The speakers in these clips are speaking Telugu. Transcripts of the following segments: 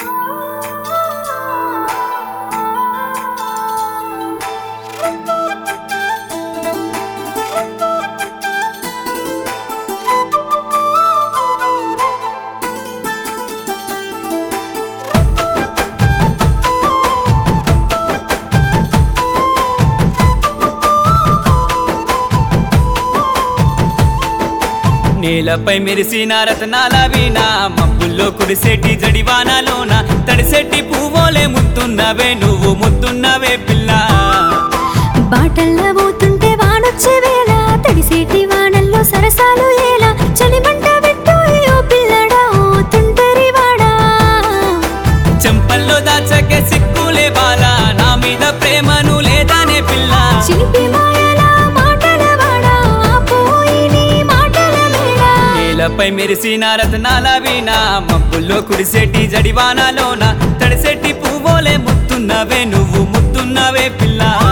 నేలపై మెరిసిన రతనాల వీణ మబ్బుల్లో కురిసేటి జడివానలోన తడిసెట్టి పువ్వులే ముత్తున్నవే నువ్వు ముత్తున్నవే పిల్ల బాటల్లో పోతుంటే వానొచ్చే వేళ తడిసేటి వానల్లో సరసాలు ఏలా చలిమంట పెట్టు ఓ పిల్లడా ఓ తుంటరి వాడా చెంపల్లో దాచకే సిక్కులే బాల నా మీద ప్రేమను లేదానే పిల్ల చిలిపి మాయల మాటల వాడా ఆపోయి నీ మాటల మేడ నేలపై మెరిసిన రతనాల వీణ మబ్బుల్లో కురిసేటి జడివానలోన తడిసెట్టి పువ్వులే ముత్తున్నవే నువ్వు ముత్తున్నవే పిల్ల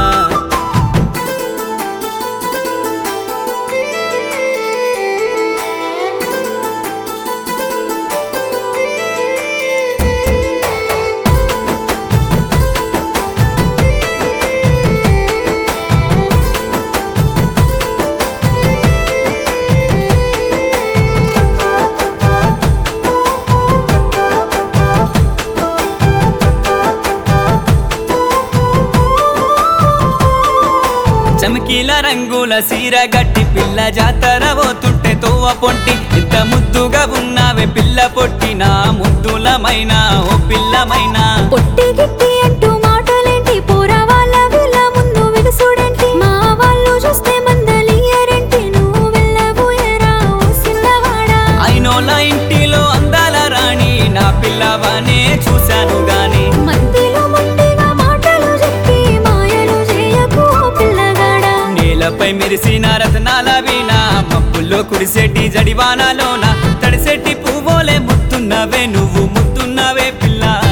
చమకీల రంగుల సీర గట్టి పిల్ల జాతర పోతుంటే తోవ పొంటి ఇంత ముద్దుగా ఉన్నావే పిల్ల పొట్టిన ముద్దులమైన ఓ పిల్లమైన పొట్టి గిట్టి అంటూ మాటలేంటి పోరా వాళ్ళ వీళ్ళ ముందు విలుసుడేంటి మా వాళ్ళు చూస్తే మందలియరేంటి నువ్వు వెళ్ళబోయేరా ఓ సిన్నవాడా అయినోళ్ళ ఇంటిలో అందాల రాణి నా పిల్లవనే చూశాను గాని మధ్యలో మొండిగా మాటలు చెప్పి మాయలు చేయకు ఓ పిల్లగాడా నేలపై మెరిసిన రతనాల వీణ మబ్బుల్లో కురిసేటి జడివానలోన తడిసెట్టి పువ్వులే ముత్తున్నవే నువ్వు ముత్తున్నవే పిల్ల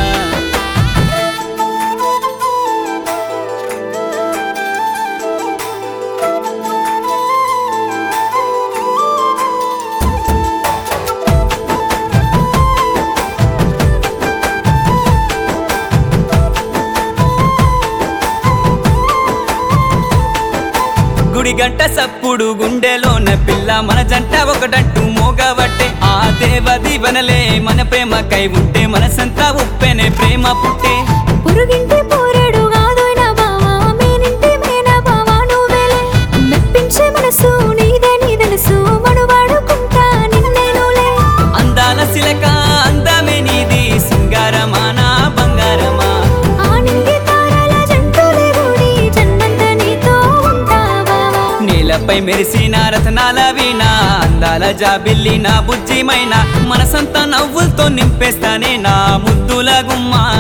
గుడి గంట సప్పుడు గుండెలోన పిల్ల మన జంట ఒకటంటూ మోగబట్టే ఆ దేవ దీవెనలే మన ప్రేమకై ఉంటే మనసంతా ఉప్పెనే ప్రేమ పుట్టే పురుగింటి పోరాడు కాదోయిన బావా మేనింటి మేన బావా నువ్వేలే మెప్పించే మనసు నీదే నీ తెలుసు మనువాడుకుంటా నిన్నేనులే అందాల సిలక అందమే నీది సింగారమానా బంగారమా ఆ నింగి తారల జంతులే గుడి జన్మంత నీతో ఉంటా బావా నేలపై మెరిసిన రతనాల వీణ అందాల జాబిల్లి నా బుజ్జిమైన మనసంతా నవ్వులతో నింపేస్తానే నా ముద్దుల గుమ్మా